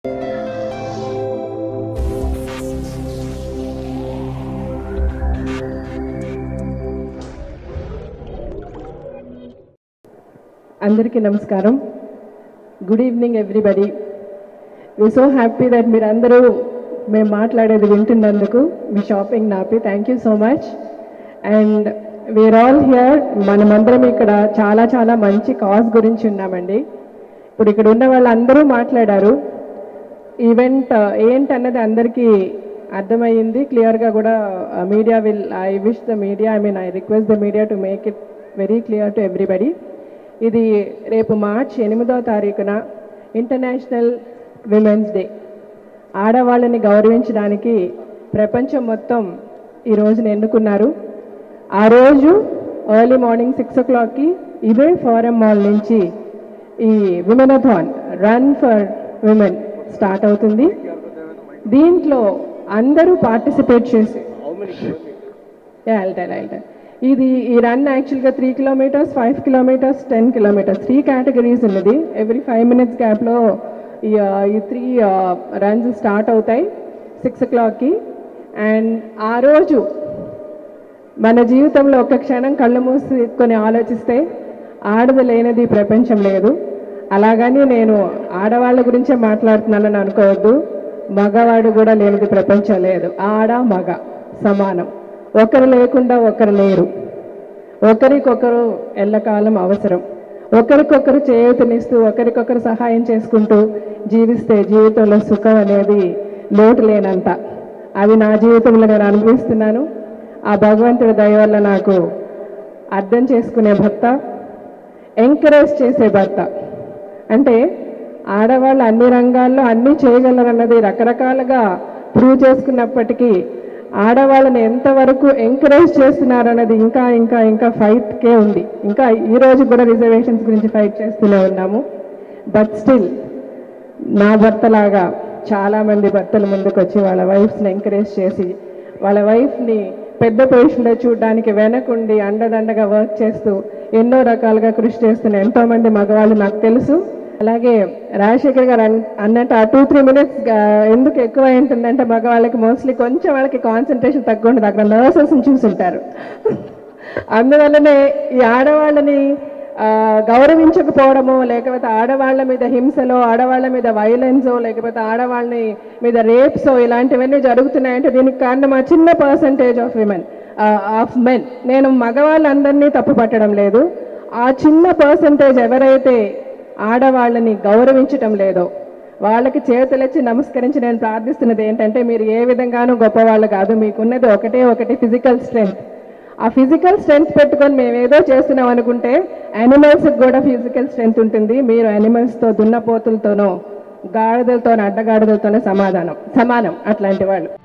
అందరికీ నమస్కారం good evening everybody we so happy that మీరందరూ మేము మాట్లాడేది వింటున్నందుకు మీ షాపింగ్ నాపి thank you so much and we are all here మనమందరం ఇక్కడ చాలా చాలా మంచి కాజ్ గురించి ఉన్నామండి ఇప్పుడు ఇక్కడ ఉన్న వాళ్ళందరూ మాట్లాడారు ఈవెంట్ ఏంటన్నది అందరికీ అర్థమయ్యింది క్లియర్గా కూడా media will I wish the media I mean I request the media to make it very clear to everybody ఇది రేపు మార్చ్ ఎనిమిదవ తారీఖున ఇంటర్నేషనల్ విమెన్స్ డే ఆడవాళ్ళని గౌరవించడానికి ప్రపంచం మొత్తం ఈ రోజున ఎన్నుకున్నారు ఆ రోజు ఎర్లీ మార్నింగ్ సిక్స్ ఓ క్లాక్కి ఇదే ఫారం మాల్ నుంచి ఈ womenathon run for women start అవుతుంది దీంట్లో అందరూ పార్టిసిపేట్ చేసి వెళ్తారు వెళ్తారు ఇది ఈ run actually three kilometres five kilometres ten kilometres three categories ఉన్నది ఎవ్రీ ఫైవ్ మినిట్స్ గ్యాప్లో ఈ ఆ, ఈ త్రీ రన్స్ స్టార్ట్ అవుతాయి సిక్స్ ఓ క్లాక్కి అండ్ ఆ రోజు మన జీవితంలో ఒక క్షణం కళ్ళు మూసుకొని ఆలోచిస్తే ఆడది లేనిది ఈ ప్రపంచం లేదు అలాగని నేను ఆడవాళ్ళ గురించే మాట్లాడుతున్నానని అనుకోవద్దు మగవాడు కూడా లేనిది ప్రపంచం లేదు ఆడ మగ సమానం ఒకరు లేకుండా ఒకరు లేరు ఒకరికొకరు ఎల్లకాలం అవసరం ఒకరికొకరు చేయూతనిస్తూ ఒకరికొకరు సహాయం చేసుకుంటూ జీవిస్తే జీవితంలో సుఖం అనేది లోటు లేనంత అది నా జీవితంలో నేను అనుభవిస్తున్నాను ఆ భగవంతుడి దయ వల్ల నాకు అర్థం చేసుకునే భర్త ఎంకరేజ్ చేసే భర్త అంటే ఆడవాళ్ళు అన్ని రంగాల్లో అన్నీ చేయగలరన్నది రకరకాలుగా ప్రూవ్ చేసుకున్నప్పటికీ ఆడవాళ్ళని ఎంతవరకు ఎంకరేజ్ చేస్తున్నారన్నది ఇంకా ఇంకా ఇంకా ఫైట్కే ఉంది ఇంకా ఈ రోజు కూడా రిజర్వేషన్స్ గురించి ఫైట్ చేస్తూనే ఉన్నాము బట్ స్టిల్ నా భర్తలాగా చాలామంది భర్తలు ముందుకు వచ్చి వాళ్ళ వైఫ్స్ని ఎంకరేజ్ చేసి వాళ్ళ వైఫ్ని పెద్ద పొజిషన్లో చూడడానికి వెనకుండి అండదండగా వర్క్ చేస్తూ ఎన్నో రకాలుగా కృషి చేస్తున్న ఎంతోమంది మగవాళ్ళు నాకు తెలుసు అలాగే రాజశేఖర్ గారు అన్- అన్నట్టు ఆ టూ త్రీ మినిట్స్ ఎందుకు ఎక్కువ ఉంటుందంటే మగవాళ్ళకి మోస్ట్లీ కొంచెం వాళ్ళకి కాన్సన్ట్రేషన్ తక్కువ ఉంటుంది అక్కడ నర్సెస్ని చూసుంటారు అందువల్లనే ఈ ఆడవాళ్ళని ఆ, గౌరవించకపోవడమో లేకపోతే ఆడవాళ్ళ మీద హింసలో ఆడవాళ్ళ మీద వైలెన్సో లేకపోతే ఆడవాళ్ళని మీద రేప్సో ఇలాంటివన్నీ జరుగుతున్నాయంటే దీనికి కారణం ఆ చిన్న percentage of women of men నేను మగవాళ్ళందరినీ తప్పు పట్టడం లేదు ఆ చిన్న పర్సంటేజ్ ఎవరైతే ఆడవాళ్ళని గౌరవించటం లేదో వాళ్ళకి చేతులెచ్చి నమస్కరించి నేను ప్రార్థిస్తున్నది ఏంటంటే మీరు ఏ విధంగానూ గొప్పవాళ్ళు కాదు మీకున్నది ఒకటే ఒకటి ఫిజికల్ స్ట్రెంగ్త్ ఆ ఫిజికల్ స్ట్రెంగ్త్ పెట్టుకొని మేము ఏదో చేస్తున్నాం అనుకుంటే యానిమల్స్కి కూడా ఫిజికల్ స్ట్రెంగ్త్ ఉంటుంది మీరు యానిమల్స్తో దున్నపోతులతోనో గాడిదలతోనో అడ్డగాడిదలతోనే సమాధానం సమానం అట్లాంటి వాళ్ళు